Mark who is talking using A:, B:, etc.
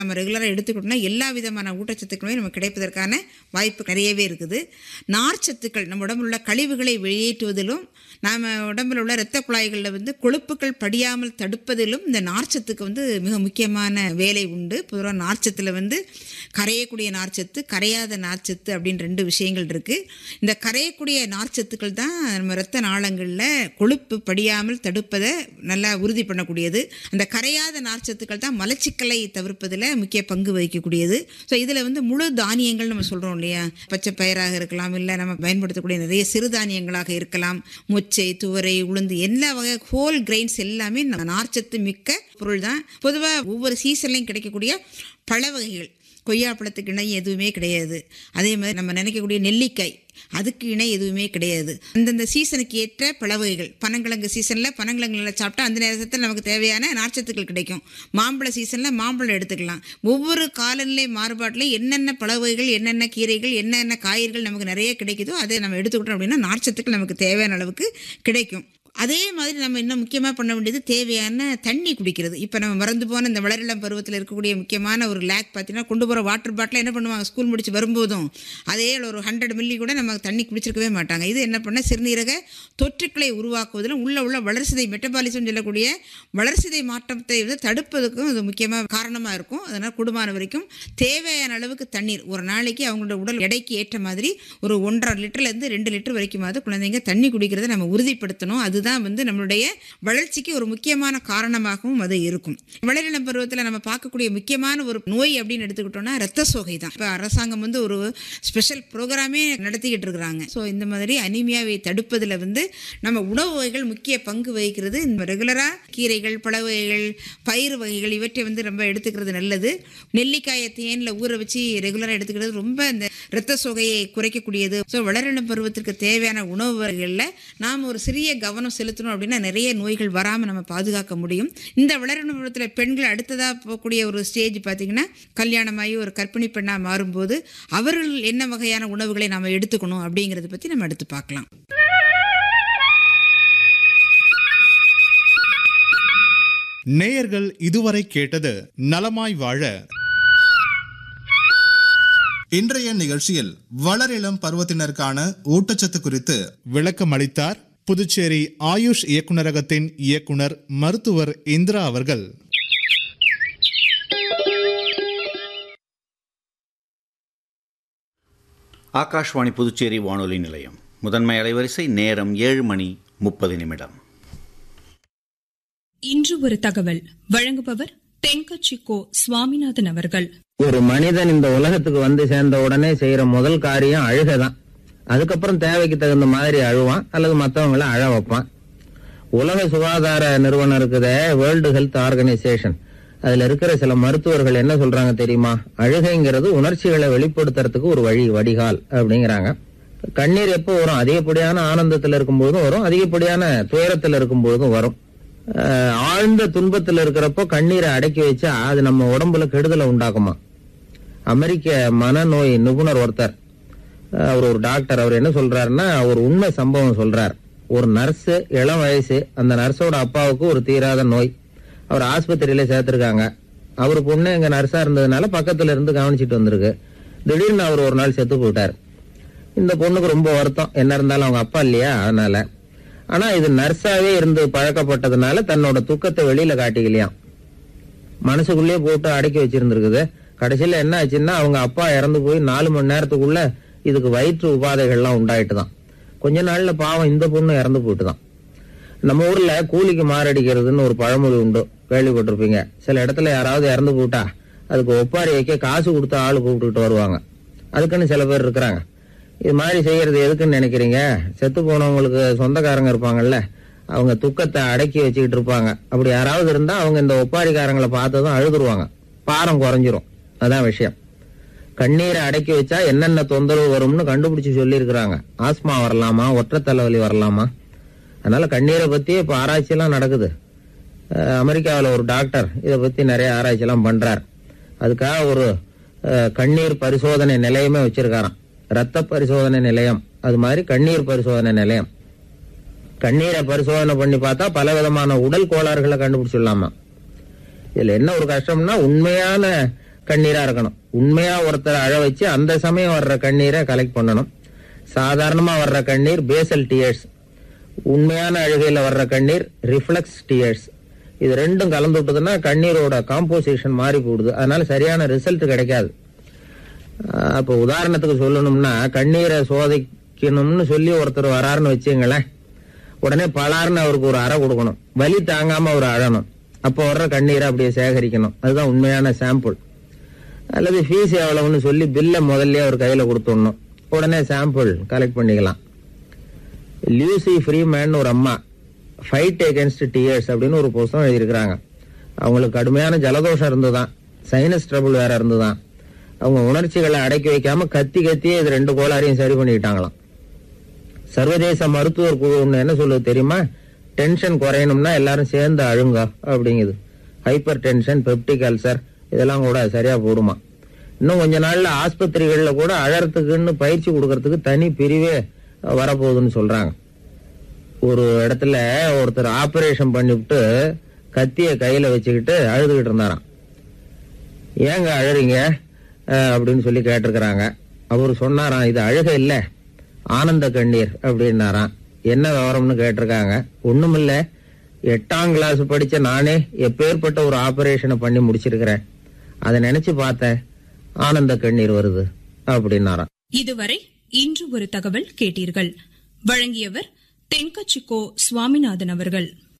A: நம்ம ரெகுலராக எடுத்துக்கிட்டோம்னா எல்லா விதமான ஊட்டச்சத்துக்களுமே நமக்கு கிடைப்பதற்கான வாய்ப்பு நிறையவே இருக்குது நார்ச்சத்துக்கள் நம்ம உடம்புல உள்ள கழிவுகளை வெளியேற்றுவதிலும் நாம் உடம்புல உள்ள இரத்த குழாய்களில் வந்து கொழுப்புகள் படியாமல் தடுப்பதிலும் இந்த நார்ச்சத்துக்கு வந்து மிக முக்கியமான வேலை உண்டு பொதுவாக நார்ச்சத்தில் வந்து கரையக்கூடிய நார்ச்சத்து கரையாத நார்ச்சத்து அப்படின்னு ரெண்டு விஷயங்கள் இருக்குது இந்த கரையக்கூடிய நார்ச்சத்துக்கள் தான் நம்ம இரத்த நாளங்களில் கொழுப்பு படியாமல் தடுப்பதை நல்லா உறுதி பண்ணக்கூடியது அந்த கரையாத நார்ச்சத்துக்கள் தான் மலச்சிக்கலை தவிர்ப்பதில் முக்கிய பங்கு வகிக்கக்கூடியது ஸோ இதில் வந்து முழு தானியங்கள் நம்ம சொல்கிறோம் இல்லையா பச்சை பயிராக இருக்கலாம் இல்லை நம்ம பயன்படுத்தக்கூடிய நிறைய சிறுதானியங்களாக இருக்கலாம் மொச்சை துவரை உளுந்து எல்லா வகை ஹோல் கிரெயின்ஸ் எல்லாமே நம்ம நார்ச்சத்து மிக்க பொருள் தான் பொதுவாக ஒவ்வொரு சீசன்லையும் கிடைக்கக்கூடிய பழ வகைகள் கொய்யாப்பழத்துக்கு இணை எதுவுமே கிடையாது அதே மாதிரி நம்ம நினைக்கக்கூடிய நெல்லிக்காய் அதுக்கு இணை எதுவுமே கிடையாது அந்தந்த சீசனுக்கு ஏற்ற பழ வகைகள் பனங்கிழங்கு சீசனில் பனங்கிழங்குல சாப்பிட்டா அந்த நேரத்தில் நமக்கு தேவையான நார்ச்சத்துக்கள் கிடைக்கும் மாம்பழ சீசனில் மாம்பழம் எடுத்துக்கலாம் ஒவ்வொரு காலநிலை மாறுபாட்டில் என்னென்ன பழ வகைகள் என்னென்ன கீரைகள் என்னென்ன காய்கறிகள் நமக்கு நிறைய கிடைக்குதோ அதை நம்ம எடுத்துக்கிட்டோம் அப்படின்னா நார்ச்சத்துக்கள் நமக்கு தேவையான அளவுக்கு கிடைக்கும் அதே மாதிரி நம்ம இன்னும் முக்கியமாக பண்ண வேண்டியது தேவையான தண்ணி குடிக்கிறது இப்போ நம்ம மறந்து போன இந்த வளரிளம் பருவத்தில் இருக்கக்கூடிய முக்கியமான ஒரு லேக் பார்த்தீங்கன்னா கொண்டு போகிற வாட்டர் பாட்டில் என்ன பண்ணுவாங்க ஸ்கூல் முடிச்சு வரும்போதும் அதே ஒரு ஹண்ட்ரட் மில்லி கூட நம்ம தண்ணி குடிச்சிருக்கவே மாட்டாங்க இது என்ன பண்ண சிறுநீரக தொற்றுக்களை உருவாக்குவதிலும் உள்ள உள்ள வளர்சிதை மெட்டபாலிசம் சொல்லக்கூடிய வளர்சிதை மாற்றத்தை வந்து தடுப்பதற்கும் இது முக்கியமாக காரணமாக இருக்கும் அதனால் குடும்பமான வரைக்கும் தேவையான அளவுக்கு தண்ணீர் ஒரு நாளைக்கு அவங்களோட உடல் எடைக்கு ஏற்ற மாதிரி ஒரு ஒன்றரை லிட்டர்லேருந்து ரெண்டு லிட்டர் வரைக்குமாவது குழந்தைங்க தண்ணி குடிக்கிறத நம்ம உறுதிப்படுத்தணும் அதுதான் வந்து நம்மளுடைய வளர்ச்சிக்கு ஒரு முக்கியமான காரணமாகவும் அது இருக்கும் வளரிளம் பருவத்தில் நம்ம பார்க்கக்கூடிய முக்கியமான ஒரு நோய் அப்படின்னு எடுத்துக்கிட்டோம்னா ரத்த சோகை தான் இப்போ அரசாங்கம் வந்து ஒரு ஸ்பெஷல் ப்ரோக்ராமே நடத்திக்கிட்டு இருக்கிறாங்க ஸோ இந்த மாதிரி அனிமியாவை தடுப்பதில் வந்து நம்ம உணவு வகைகள் முக்கிய பங்கு வகிக்கிறது இந்த ரெகுலராக கீரைகள் பழ வகைகள் பயிர் வகைகள் இவற்றை வந்து ரொம்ப எடுத்துக்கிறது நல்லது நெல்லிக்காயை தேனில் ஊற வச்சு ரெகுலராக எடுத்துக்கிறது ரொம்ப இந்த இரத்த சோகையை குறைக்கக்கூடியது ஸோ வளரிளம் பருவத்திற்கு தேவையான உணவு வகைகளில் நாம் ஒரு சிறிய கவனம் செலுத்தணும் அப்படின்னா நிறைய நோய்கள் வராமல் நம்ம பாதுகாக்க முடியும் இந்த வளரிளம் பருவத்தில் பெண்கள் அடுத்ததாக போகக்கூடிய ஒரு ஸ்டேஜ் பார்த்திங்கன்னா கல்யாணமாகி ஒரு கர்ப்பிணி பெண்ணாக மாறும்போது அவர்கள் என்ன வகையான உணவுகளை நாம் எடுத்துக்கணும் அப்படிங்கிறத பற்றி நம்ம எடுத்து பார்க்கலாம்
B: நேயர்கள் இதுவரை கேட்டது நலமாய் வாழ
C: இன்றைய நிகழ்ச்சியில் வளரிளம் பருவத்தினருக்கான ஊட்டச்சத்து குறித்து
B: விளக்கம் அளித்தார் புதுச்சேரி ஆயுஷ் இயக்குனரகத்தின் இயக்குனர் மருத்துவர் இந்திரா அவர்கள்
D: ஆகாஷ்வாணி புதுச்சேரி வானொலி நிலையம் முதன்மை அலைவரிசை நேரம் ஏழு மணி முப்பது நிமிடம்
E: இன்று ஒரு தகவல் வழங்குபவர் தென்கட்சி கோ சுவாமிநாதன் அவர்கள்
F: ஒரு மனிதன் இந்த உலகத்துக்கு வந்து சேர்ந்த உடனே செய்யற முதல் காரியம் அழுகதான் அதுக்கப்புறம் தேவைக்கு தகுந்த மாதிரி அழுவான் அல்லது மற்றவங்கள அழ வைப்பான் உலக சுகாதார நிறுவனம் இருக்குதே வேர்ல்டு ஹெல்த் ஆர்கனைசேஷன் அதுல இருக்கிற சில மருத்துவர்கள் என்ன சொல்றாங்க தெரியுமா அழுகைங்கிறது உணர்ச்சிகளை வெளிப்படுத்துறதுக்கு ஒரு வழி வடிகால் அப்படிங்கிறாங்க கண்ணீர் எப்போ வரும் அதிகப்படியான ஆனந்தத்துல இருக்கும்போதும் வரும் அதிகப்படியான துயரத்துல இருக்கும்போதும் வரும் அஹ், ஆழ்ந்த துன்பத்துல இருக்கிறப்போ கண்ணீரை அடக்கி வச்சா அது நம்ம உடம்புல கெடுதலை உண்டாக்குமா அமெரிக்க மனநோய் நிபுணர் ஒருத்தர் அஹ், அவர் ஒரு டாக்டர் அவர் என்ன சொல்றாருன்னா ஒரு உண்மை சம்பவம் சொல்றார் ஒரு நர்ஸ் இளம் வயசு அந்த நர்ஸோட அப்பாவுக்கு ஒரு தீராத நோய் அவர் ஆஸ்பத்திரியில சேர்த்திருக்காங்க அவர் பொண்ணு எங்க நர்ஸா இருந்ததுனால பக்கத்துல இருந்து கவனிச்சிட்டு வந்திருக்கு திடீர்னு அவர் ஒரு நாள் செத்து போயிட்டார் இந்த பொண்ணுக்கு ரொம்ப வருத்தம் என்ன இருந்தாலும் அவங்க அப்பா இல்லையா அதனால ஆனா இது நர்ஸாவே இருந்து பழக்கப்பட்டதுனால தன்னோட துக்கத்தை வெளியில காட்டிக்கலையாம் மனசுக்குள்ளேயே போட்டு அடக்கி வச்சிருந்திருக்குது கடைசியில என்ன ஆச்சுன்னா அவங்க அப்பா இறந்து போய் நாலு மணி நேரத்துக்குள்ள இதுக்கு வயிற்று உபாதைகள்லாம் உண்டாயிட்டு தான் கொஞ்ச நாள்ல பாவம் இந்த பொண்ணு இறந்து போயிட்டு தான் நம்ம ஊர்ல கூலிக்கு மாரடிக்கிறதுன்னு ஒரு பழமொழி உண்டு கேள்விப்பட்டிருப்பீங்க சில இடத்துல யாராவது இறந்து போட்டா அதுக்கு ஒப்பாரி வைக்க காசு கொடுத்து ஆளு கூப்பிட்டுக்கிட்டு வருவாங்க அதுக்குன்னு சில பேர் இருக்கிறாங்க இது மாதிரி செய்யறது எதுக்குன்னு நினைக்கிறீங்க செத்து போனவங்களுக்கு சொந்தக்காரங்க இருப்பாங்கல்ல அவங்க துக்கத்தை அடக்கி வச்சுக்கிட்டு இருப்பாங்க அப்படி யாராவது இருந்தா அவங்க இந்த ஒப்பாரிக்காரங்களை பார்த்ததும் அழுதுருவாங்க பாரம் குறைஞ்சிரும் அதான் விஷயம் கண்ணீரை அடக்கி வச்சா என்னென்ன தொந்தரவு வரும்னு கண்டுபிடிச்சு சொல்லியிருக்கிறாங்க ஆஸ்மா வரலாமா ஒற்றை தலைவலி வரலாமா அதனால கண்ணீரை பத்தி இப்ப ஆராய்ச்சி எல்லாம் நடக்குது அஹ் அமெரிக்காவுல ஒரு டாக்டர் இதை பத்தி நிறைய ஆராய்ச்சி எல்லாம் பண்றார் அதுக்காக ஒரு அஹ், கண்ணீர் பரிசோதனை நிலையமே வச்சிருக்காராம் ரத்த பரிசோதனை நிலையம் அது மாதிரி கண்ணீர் பரிசோதனை நிலையம் கண்ணீரை பரிசோதனை பண்ணி பார்த்தா பல விதமான உடல் கோளாறுகளை கண்டுபிடிச்சிடலாமா இதுல என்ன ஒரு கஷ்டம்னா உண்மையான கண்ணீரா இருக்கணும் உண்மையா ஒருத்தர் அழ வச்சு அந்த சமயம் வர்ற கண்ணீரை கலெக்ட் பண்ணணும் சாதாரணமா வர்ற கண்ணீர் பேசல் டியர்ஸ் உண்மையான அழுகையில வர்ற கண்ணீர் ரிஃப்ளெக்ஸ் டியர்ஸ் இது ரெண்டும் கலந்து விட்டதுன்னா கண்ணீரோட காம்போசிஷன் மாறி போடுது அதனால சரியான ரிசல்ட் கிடைக்காது ஆஹ் அப்போ உதாரணத்துக்கு சொல்லணும்னா கண்ணீரை சோதிக்கணும்னு சொல்லி ஒருத்தர் வராருன்னு வச்சுங்களேன் உடனே பலார்னு அவருக்கு ஒரு அறை கொடுக்கணும் வலி தாங்காம அவர் அழணும் அப்போ வர்ற கண்ணீரை அப்படியே சேகரிக்கணும் அதுதான் உண்மையான சாம்பிள் அல்லது ஃபீஸ் எவ்வளவுன்னு சொல்லி பில்லை முதல்ல அவர் கையில கொடுத்துடணும் உடனே சாம்பிள் கலெக்ட் பண்ணிக்கலாம் லியூசி ஃப்ரீமேன் ஒரு அம்மா ஃபைட் அகேன்ஸ்ட் டியர்ஸ் அப்படின்னு ஒரு புஸ்தகம் எழுதியிருக்கிறாங்க அவங்களுக்கு கடுமையான ஜலதோஷம் இருந்துதான் சைனஸ் ட்ரபிள் வேற இருந்துதான் அவங்க உணர்ச்சிகளை அடக்கி வைக்காம கத்தி கத்தியே இது ரெண்டு கோளாறையும் சரி பண்ணிக்கிட்டாங்களாம் சர்வதேச மருத்துவர் குழு ஒண்ணு என்ன சொல்லுது தெரியுமா டென்ஷன் குறையணும்னா எல்லாரும் சேர்ந்து அழுங்க அப்படிங்குது ஹைப்பர் டென்ஷன் பெப்டிக் அல்சர் இதெல்லாம் கூட சரியா போடுமா இன்னும் கொஞ்ச நாள்ல ஆஸ்பத்திரிகள்ல கூட அழறதுக்குன்னு பயிற்சி கொடுக்கறதுக்கு தனி பிரிவே வரப்போகுதுன்னு சொல்றாங்க ஒரு இடத்துல ஒருத்தர் ஆபரேஷன் பண்ணிவிட்டு கத்திய கையில வச்சுக்கிட்டு அழுதுகிட்டு இருந்தாராம் ஏங்க அழறீங்க அஹ், அப்படின்னு சொல்லி கேட்டிருக்கிறாங்க அவர் சொன்னாராம் இது அழுக இல்ல ஆனந்த கண்ணீர் அப்படின்னாராம் என்ன விவரம்னு கேட்டிருக்காங்க ஒண்ணுமில்ல எட்டாம் கிளாஸ் படிச்ச நானே எப்பேற்பட்ட ஒரு ஆபரேஷனை பண்ணி முடிச்சிருக்கிறேன் அதை நினைச்சு பார்த்தேன் ஆனந்த கண்ணீர் வருது அப்படின்னாராம்
E: இதுவரை இன்று ஒரு தகவல் கேட்டீர்கள் வழங்கியவர் தென்கச்சிக்கோ சுவாமிநாதன் அவர்கள்